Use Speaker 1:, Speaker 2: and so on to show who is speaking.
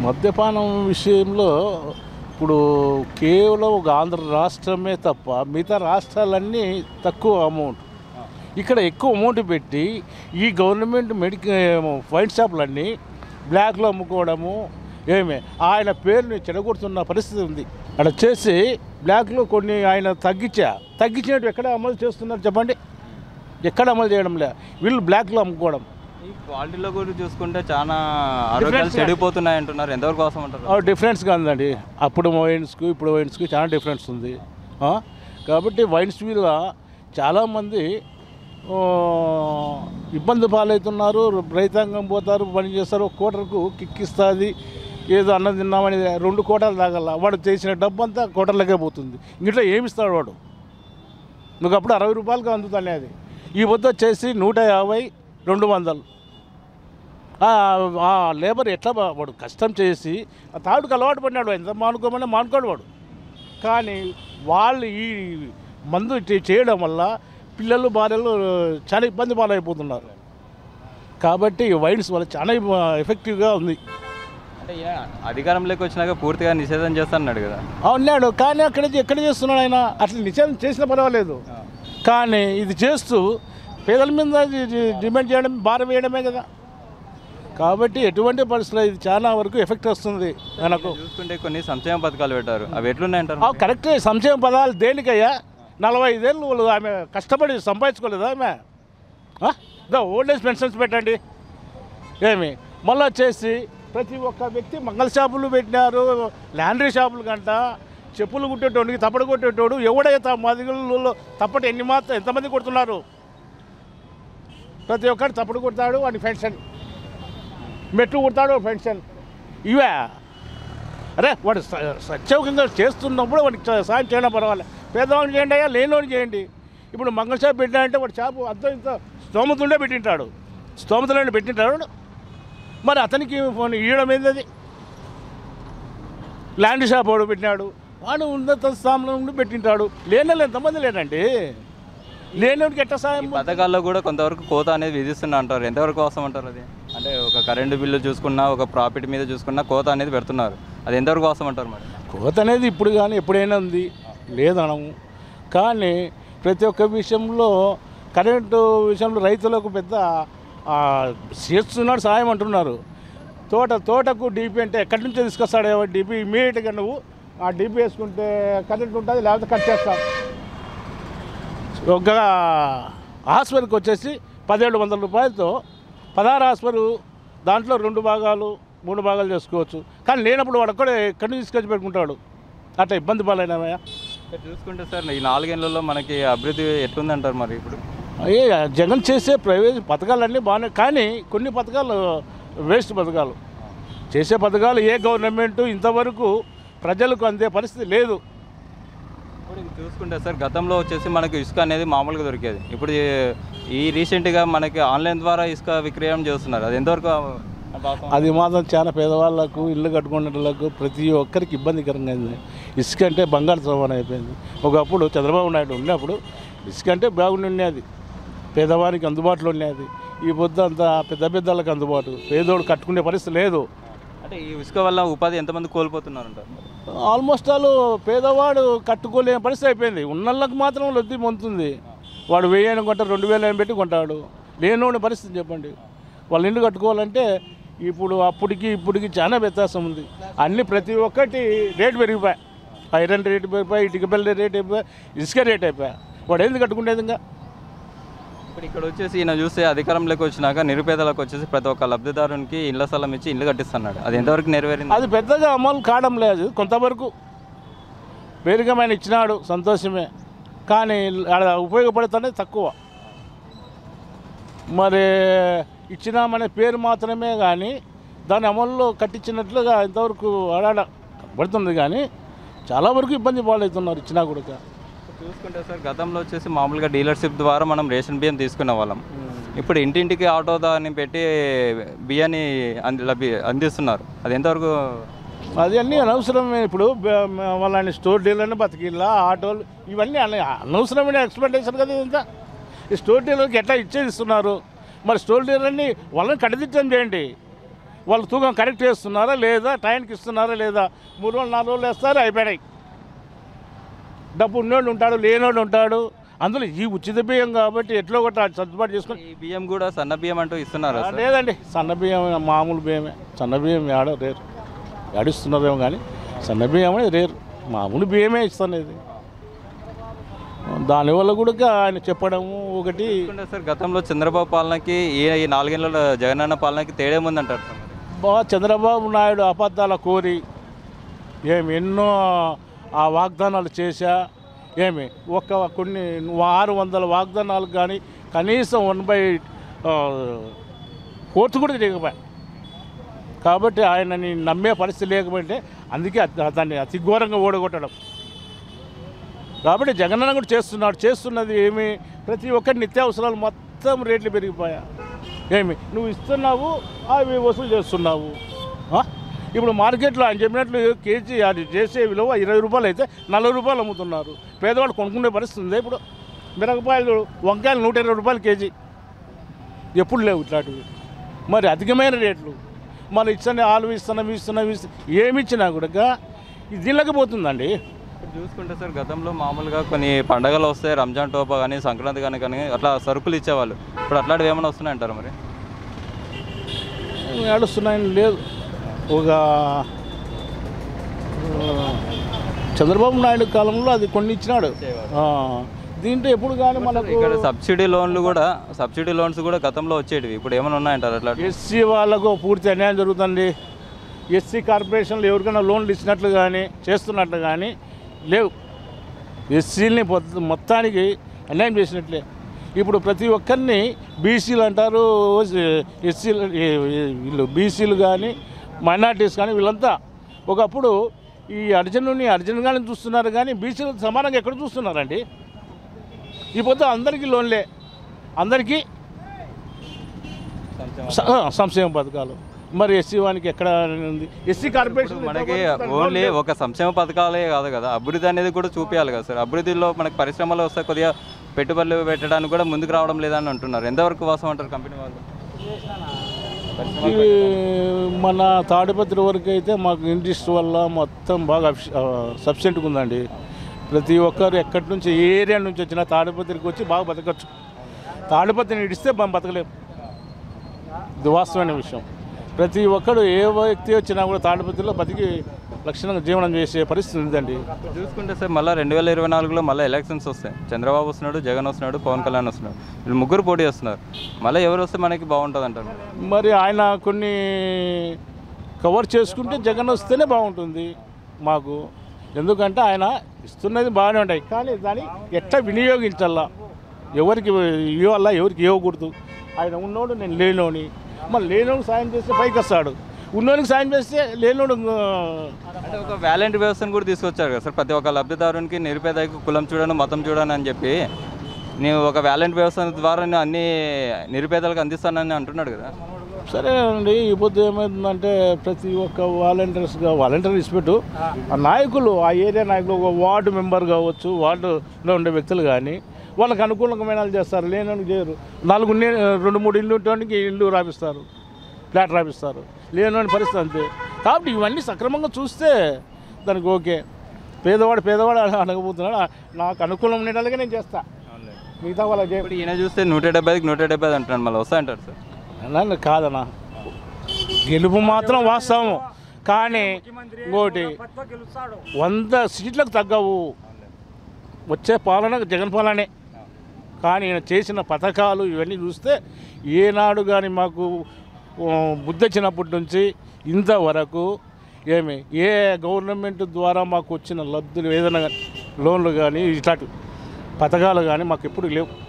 Speaker 1: మద్యపానం విషయంలో ఇప్పుడు కేవలం ఒక ఆంధ్ర రాష్ట్రమే తప్ప మిగతా రాష్ట్రాలన్నీ తక్కువ అమౌంట్ ఇక్కడ ఎక్కువ అమౌంట్ పెట్టి ఈ గవర్నమెంట్ మెడికల్ వైన్ షాపులన్నీ బ్లాక్లో అమ్ముకోవడము ఏమి ఆయన పేరుని చెడగొడుతున్న పరిస్థితి ఉంది అక్కడ చేసి బ్లాక్లో కొన్ని ఆయన తగ్గించా తగ్గించినట్టు ఎక్కడ అమలు చేస్తున్నారు చెప్పండి ఎక్కడ అమలు చేయడం లే వీళ్ళు బ్లాక్లో అమ్ముకోవడం
Speaker 2: ఈ క్వాలిటీలో కూడా చూసుకుంటే చాలా ఆరోగ్యాలు
Speaker 1: Difference గా-
Speaker 2: చెడిపోతున్నాయి అంటున్నారు ఎంతవరకు కోసం అంటారు
Speaker 1: ఆ, డిఫరెన్స్గా ఉందండి అప్పుడు వైన్స్కి ఇప్పుడు వైన్స్కి చాలా డిఫరెన్స్ ఉంది ఆ? కాబట్టి వైన్స్ మీద చాలామంది ఆ, ఇబ్బంది పాలవుతున్నారు రైతాంగం పోతారు పని చేస్తారు ఒక కోటర్కు కిక్కిస్తుంది ఏదో అన్నం తిన్నామని రెండు కోటలు తాగల వాడు చేసిన డబ్బు అంతా కోటర్లకే పోతుంది ఇంట్లో ఏమిస్తాడు వాడు నువ్వు అప్పుడు అరవై రూపాయలకి అందుతానే అది ఈ వద్ద వచ్చేసి నూట యాభై రెండు వందలు ఆ ఆ లేబర్ ఎట్లా బా- వాడు కష్టం చేసి ఆ తాడుకు అలవాటు పడినాడు ఎంత మానుకోమని మానుకోడు వాడు కానీ వాళ్ళు ఈ మందు చే- చేయడం వల్ల పిల్లలు భార్యలు చాలా ఇబ్బంది పాలైపోతున్నారు కాబట్టి ఈ వైన్స్ వల్ల చాలా ఎఫెక్టివ్గా ఉంది
Speaker 2: అంటే ఈయన అధికారంలోకి వచ్చినాక పూర్తిగా నిషేధం చేస్తాన్నాడు కదా
Speaker 1: ఉన్నాడు కానీ అక్కడ ఎక్కడ చేస్తున్నాడు ఆయన అట్లా నిషేధం చేసినా పర్వాలేదు కానీ ఇది చేస్తూ పేదల మీద డి- డి- డిమాండ్ చేయడం భారం వేయడమే కదా కాబట్టి ఎటువంటి పరిస్థితుల్లో ఇది చాలా వరకు ఎఫెక్ట్ వస్తుంది మనకు
Speaker 2: చూసుకుంటే కొన్ని సంక్షేమ పథకాలు పెట్టారు అవి ఎట్లున్నాయంటారు
Speaker 1: ఆ, కరెక్టే సంక్షేమ పదాలు దేనికయ్యా నలభై ఐదేళ్ళు వాళ్ళు ఆమె కష్టపడి సంపాదించుకోలేదా ఆమె ఆ? దా ఓల్డ్ ఏజ్ పెన్షన్స్ పెట్టండి ఏమి మళ్ళీ వచ్చేసి ప్రతి ఒక్క వ్యక్తి మంగళ షాపులు పెట్టినారు ల్యాండ్రీ షాపులు కంట చెప్పులు కుట్టేటోడికి తప్పడు కొట్టేటోడు ఎవడైతే మదిగులలో తప్పటి ఎన్ని మాత్రం ఎంతమంది కొడుతున్నారు ప్రతి ఒక్కరు తప్పుడు కొడతాడు వాడి పెన్షన్ మెట్లు కొడతాడు పెన్షన్ ఇవే అరే వాడు స- సత్యవంతంగా చేస్తున్నప్పుడు వాడికి స- సాయం చేయడం పర్వాలేదు పేదవాడిని చేయండి అయ్యా లేనివాడిని చేయండి ఇప్పుడు మంగళ షాప్ పెట్టినాడంటే వాడు షాపు అంత ఇంత స్తోమత ఉండే పెట్టింటాడు స్తోమతలోనే పెట్టింటాడు వాడు. మరి అతనికి ఫోన్ ఇవ్వడం ఏంది అది ల్యాండ్ షాప్ వాడు పెట్టినాడు వాడు ఉన్నత స్థానంలో ఉండి పెట్టింటాడు లేని వాళ్ళు ఎంతమంది లేరండి లేనివాడికి ఎట్ట సాయం
Speaker 2: ఈ పథకాల్లో కూడా కొంతవరకు కోత అనేది విధిస్తున్నా అంటారు ఎంతవరకు అవసరం అంటారు అది అంటే ఒక కరెంటు బిల్లు చూసుకున్నా ఒక ప్రాఫిట్ మీద చూసుకున్నా కోత అనేది పెడుతున్నారు అది ఎంతవరకు అవసరం అంటారు మరి
Speaker 1: కోత అనేది ఇప్పుడు కానీ ఎప్పుడైనా ఉంది లేదనము కానీ ప్రతి ఒక్క విషయంలో కరెంటు విషయంలో రైతులకు పెద్ద ఆ, చేస్తున్నాడు సాయం అంటున్నారు తోట తోటకు డీపీ అంటే ఎక్కడి నుంచో తీసుకొస్తాడు డీపీ ఇమీడియట్గా నువ్వు ఆ డీపీ వేసుకుంటే కరెంట్ ఉంటుంది లేకపోతే కట్ చేస్తావు ఒక హాస్పిటల్కి వచ్చేసి పదిహేడు వందల రూపాయలతో పదహారు హాస్పిటల్ దాంట్లో రెండు భాగాలు మూడు భాగాలు చేసుకోవచ్చు కానీ లేనప్పుడు వాడు ఒక్కడే ఎక్కడి నుంచి తీసుకొచ్చి పెట్టుకుంటాడు అట్లా ఇబ్బంది పాలైనవయ్యా
Speaker 2: ఇక్కడ చూసుకుంటే సార్ ఈ నాలుగేళ్లలో మనకి అభివృద్ధి ఎట్లుందంటారు మరి ఇప్పుడు
Speaker 1: అయ్యే జగన్ చేసే ప్రైవేట్ పథకాలన్నీ బాగానే కానీ కొన్ని పథకాలు వేస్ట్ పథకాలు చేసే పథకాలు ఏ గవర్నమెంట్ ఇంతవరకు ప్రజలకు అందే పరిస్థితి లేదు
Speaker 2: ఇప్పుడు ఇది చూసుకుంటే సార్ గతంలో వచ్చేసి మనకి ఇసుక అనేది మామూలుగా దొరికేది ఇప్పుడు ఈ- ఈ రీసెంట్గా మనకి ఆన్లైన్ ద్వారా ఇసుక విక్రయం చేస్తున్నారు అది ఎంతవరకు వాస్తవం?
Speaker 1: అది మాత్రం చాలా పేదవాళ్ళకు ఇల్లు కట్టుకునే వాళ్ళకు ప్రతి ఒక్కరికి ఇబ్బందికరంగా అయింది ఇసుక అంటే బంగారు సమానం అయిపోయింది ఒకప్పుడు చంద్రబాబు నాయుడు ఉన్నప్పుడు ఇసుక అంటే బాగుండి ఉండేది పేదవారికి అందుబాటులో ఉండేది ఈ పొద్దు అంతా పెద్ద పెద్దలకు అందుబాటు పేదోడు కట్టుకునే పరిస్థితి లేదు
Speaker 2: అంటే ఈ ఇసుక వల్ల ఉపాధి ఎంతమంది కోల్పోతున్నారంటారు
Speaker 1: ఆల్మోస్ట్ ఆల్ పేదవాడు కట్టుకోలేని పరిస్థితి అయిపోయింది ఉన్నళ్ళకి మాత్రం లొద్ది పొందుతుంది వాడు వెయ్యి కొంటాడు రెండు వేలు అని పెట్టి కొంటాడు లేనోడి పరిస్థితి చెప్పండి వాళ్ళ ఇల్లు కట్టుకోవాలంటే ఇప్పుడు అప్పటికి ఇప్పటికి చాలా వ్యత్యాసం ఉంది అన్ని ప్రతి ఒక్కటి రేటు పెరిగిపోయాయి ఐరన్ రేటు పెరిగిపోయి ఇటుక బిల్ల రేట్ అయిపోయి ఇసుక రేట్ అయిపోయా వాడు ఏంది కట్టుకునేది ఇంకా
Speaker 2: ఇప్పుడు ఇక్కడ వచ్చేసి ఈయన చూస్తే అధికారంలోకి వచ్చినాక నిరుపేదలకు వచ్చేసి ప్రతి ఒక్క లబ్ధిదారునికి ఇళ్ల స్థలం ఇచ్చి ఇల్లు కట్టిస్తున్నాడు అది ఎంతవరకు నెరవేరింది
Speaker 1: అది పెద్దగా అమలు కావడం లేదు కొంతవరకు వేరుగమైన ఇచ్చినాడు సంతోషమే కానీ ఆడ ఉపయోగపడుతుంది తక్కువ మరి ఇచ్చినామనే పేరు మాత్రమే కానీ దాని అమల్లో కట్టించినట్లుగా ఇంతవరకు ఆడాడ పడుతుంది కానీ చాలా వరకు ఇబ్బంది పాలవుతున్నారు ఇచ్చినా కూడా
Speaker 2: చూసుకుంటే సార్ గతంలో వచ్చేసి మామూలుగా డీలర్షిప్ ద్వారా మనం రేషన్ బియ్యం తీసుకునే వాళ్ళం ఇప్పుడు ఇంటింటికి ఆటో దాన్ని పెట్టి బియ్యాన్ని అంది లభి అందిస్తున్నారు అది ఎంతవరకు
Speaker 1: అది అన్నీ అనవసరమే ఇప్పుడు బ- మ- వాళ్ళని స్టోర్ డీలర్ని బతికిల్లా ఆటోలు ఇవన్నీ అన- అనవసరమైన ఎక్స్పెక్టేషన్ కదా ఇదంతా ఈ స్టోర్ డీలర్కి ఎట్లా ఇచ్చేది ఇస్తున్నారు మరి స్టోర్ డీలర్ని వాళ్ళని కడిదిట్టం చేయండి వాళ్ళు తూకం కరెక్ట్ చేస్తున్నారా లేదా టైంకి ఇస్తున్నారా లేదా మూడు రోజులు నాలుగు రోజులు వేస్తారు అయిపోయినాయి డబ్బు ఉన్నోళ్ళు ఉంటాడు లేనోళ్ళు ఉంటాడు అందులో ఈ ఉచిత బియ్యం కాబట్టి ఎట్లో ఒకటి సర్దుబాటు చేసుకొని
Speaker 2: ఈ బియ్యం కూడా సన్న బియ్యం అంటూ ఇస్తున్నారు
Speaker 1: ఆ, లేదండి సన్న బియ్యం మామూలు బియ్యమే సన్న బియ్యం ఏడ రేరు ఏడిస్తున్నారేమో కానీ సన్న బియ్యం అనేది రేరు మామూలు బియ్యమే ఇస్తున్నది దానివల్ల కూడా ఆయన చెప్పడము ఒకటి
Speaker 2: చూసుకుంటే సార్ గతంలో చంద్రబాబు పాలనకి ఈ ఈ నాలుగేళ్ల జగనన్న పాలనకి తేడా ఉందంటారు సార్ మరి.
Speaker 1: బాగా చంద్రబాబు నాయుడు అబద్ధాల కోరి ఏమి ఎన్నో ఆ వాగ్దానాలు చేశా ఏమి ఒక కొన్ని ఆరు వందల వాగ్దానాలు కానీ కనీసం వన్ బై ఫోర్త్ కూడా చేయకపోయా కాబట్టి ఆయనని నమ్మే పరిస్థితి లేకపోతే అందుకే అత- అతన్ని అతి ఘోరంగా ఓడగొట్టడం కాబట్టి జగనన్న కూడా చేస్తున్నాడు చేస్తున్నది ఏమి ప్రతి ఒక్కరి నిత్యావసరాలు మొత్తం రేట్లు పెరిగిపోయా ఏమి నువ్వు ఇస్తున్నావు అవి వసూలు చేస్తున్నావు ఆ? ఇప్పుడు మార్కెట్లో ఆయన చెప్పినట్లు కేజీ అది చేసే విలువ ఇరవై రూపాయలు అయితే నలభై రూపాయలు అమ్ముతున్నారు పేదవాళ్ళు కొనుక్కునే పరిస్థితి ఉంది ఇప్పుడు మిరపకాయలు వంకాయలు నూట ఇరవై రూపాయలు కేజీ ఎప్పుడు లేవు ఇట్లాంటివి మరి అధికమైన రేట్లు మరి ఇచ్చని ఆలు ఇస్తున్నాం ఇస్తున్నాం ఇస్తున్నాం ఏమి ఇచ్చినా కూడా ఇది దీనిలోకి పోతుందండి
Speaker 2: ఇప్పుడు చూసుకుంటే సార్ గతంలో మామూలుగా కొన్ని పండగలు వస్తాయి రంజాన్ టోపా కానీ సంక్రాంతి కానీ కానీ అట్లా సరుకులు ఇచ్చేవాళ్ళు ఇప్పుడు అట్లాంటివి ఏమైనా వస్తున్నాయంటారు మరి
Speaker 1: ఏడుస్తున్నాయని లేదు ఒక ఆ, చంద్రబాబు నాయుడు కాలంలో అది కొన్ని ఇచ్చినాడు ఆ, దీంట్లో ఎప్పుడు కానీ మనకు
Speaker 2: ఇక్కడ సబ్సిడీ లోన్లు కూడా సబ్సిడీ లోన్స్ కూడా గతంలో వచ్చేటివి ఇప్పుడు ఏమైనా ఉన్నాయంటారు అట్లా
Speaker 1: ఎస్సీ వాళ్ళకు పూర్తి అన్యాయం జరుగుతుంది ఎస్సీ కార్పొరేషన్లు ఎవరికైనా లోన్లు ఇచ్చినట్లు కానీ చేస్తున్నట్లు కానీ లేవు ఎస్సీలని మొత్తానికి అన్యాయం చేసినట్లే ఇప్పుడు ప్రతి ఒక్కరిని బీసీలు అంటారు ఎస్సీలు వీళ్ళు బీసీలు కానీ మైనార్టీస్ కానీ వీళ్ళంతా ఒకప్పుడు ఈ అర్జునుని అర్జున్ గారిని చూస్తున్నారు కానీ బీసీలు సమానంగా ఎక్కడ చూస్తున్నారండి ఈ పొద్దు అందరికీ లోన్లే అందరికీ స- ఆ, సంక్షేమ పథకాలు మరి ఎస్సీ వానికి ఎక్కడ ఉంది ఎస్సీ కార్పొరేషన్
Speaker 2: మనకి ఓన్లీ ఒక సంక్షేమ పథకాలే కాదు కదా అభివృద్ధి అనేది కూడా చూపించాలి కదా సార్ అభివృద్ధిలో మనకి పరిశ్రమలు వస్తే కొద్దిగా పెట్టుబడులు పెట్టడానికి కూడా ముందుకు రావడం లేదని అంటున్నారు ఎంతవరకు వాసం అంటారు కంపెనీ వాళ్ళు
Speaker 1: ఇవి మన తాడిపత్రి వరకు అయితే మాకు ఇండస్ట్రీ వల్ల మొత్తం బాగా సబ్సిడెంట్గా ఉందండి ప్రతి ఒక్కరు ఎక్కడి నుంచి ఏ ఏరియా నుంచి వచ్చినా తాడిపత్రికి వచ్చి బాగా బతకచ్చు తాడిపత్రిని ఇడిస్తే మనం బతకలేము ఇది వాస్తవమైన విషయం ప్రతి ఒక్కరు ఏ వ్యక్తి వచ్చినా కూడా తాడిపత్రిలో బతికి లక్షణంగా జీవనం చేసే పరిస్థితి ఉందండి
Speaker 2: చూసుకుంటే సార్ మళ్ళీ రెండు వేల ఇరవై నాలుగులో మళ్ళీ ఎలక్షన్స్ వస్తాయి చంద్రబాబు వస్తున్నాడు జగన్ వస్తున్నాడు పవన్ కళ్యాణ్ వస్తున్నాడు వీళ్ళు ముగ్గురు పోటీ చేస్తున్నారు మళ్ళీ ఎవరు వస్తే మనకి బాగుంటుంది అంటారు
Speaker 1: మరి ఆయన కొన్ని కవర్ చేసుకుంటే జగన్ వస్తేనే బాగుంటుంది మాకు ఎందుకంటే ఆయన ఇస్తున్నది బాగానే ఉంటాయి కానీ దాన్ని ఎట్లా వినియోగించాలా ఎవరికి ఇవ్వాలా ఎవరికి ఇవ్వకూడదు ఆయన ఉన్నోడు నేను లేనోని మరి లేనోడు సాయం చేస్తే పైకి వస్తాడు ఉన్నోనికి సాయం చేస్తే లేనోడు ఆ,
Speaker 2: అంటే ఒక వ్యాలెంట్ వ్యవస్థను కూడా తీసుకొచ్చారు కదా సార్ ప్రతి ఒక్క లబ్ధిదారునికి నిరుపేదకి కులం చూడను మతం చూడను అని చెప్పి నేను ఒక వ్యాలెంట్ వ్యవస్థ ద్వారా నేను అన్ని నిరుపేదలకు అందిస్తానని అంటున్నాడు కదా
Speaker 1: సరే అండి ఈ పొద్దు ఏమైందంటే ప్రతి ఒక్క వాలంటీర్స్గా వాలంటీర్ ఇచ్చిపెట్టు ఆ నాయకులు ఆ ఏరియా నాయకులు ఒక వార్డు మెంబర్ కావచ్చు వార్డులో ఉండే వ్యక్తులు కానీ వాళ్ళకి అనుకూలమైన వాళ్ళు చేస్తారు లేనోనికి చేయరు నాలుగు నే- రెండు మూడు ఇల్లు ఉండటానికి ఇల్లు రాపిస్తారు ఫ్లాట్ రాపిస్తారు లేనోని పరిస్థితి అంతే కాబట్టి ఇవన్నీ సక్రమంగా చూస్తే దానికి ఓకే పేదవాడు పేదవాడు అనకపోతున్నాడు నాకు అనుకూలం ఉండేటాలుగా నేను చేస్తా మిగతా వాళ్ళకి
Speaker 2: ఇప్పుడు ఈయన చూస్తే నూట డెబ్బైకి నూట డెబ్బై అంటున్నాడు మళ్ళీ వస్తాయంటారు సార్
Speaker 1: నన్ను కాదన్నా గెలుపు మాత్రం వాస్తవం కానీ ఇంకోటి వంద సీట్లకు తగ్గవు వచ్చే పాలన జగన్ పాలనే కానీ ఈయన చేసిన పథకాలు ఇవన్నీ చూస్తే ఏనాడు కానీ మాకు ఆ, బుద్ధి వచ్చినప్పటి నుంచి ఇంతవరకు ఏమి ఏ గవర్నమెంట్ ద్వారా మాకు వచ్చిన లబ్ధులు ఏదైనా కానీ లోన్లు కానీ ఇట్లాంటి పథకాలు కానీ మాకు ఎప్పుడు లేవు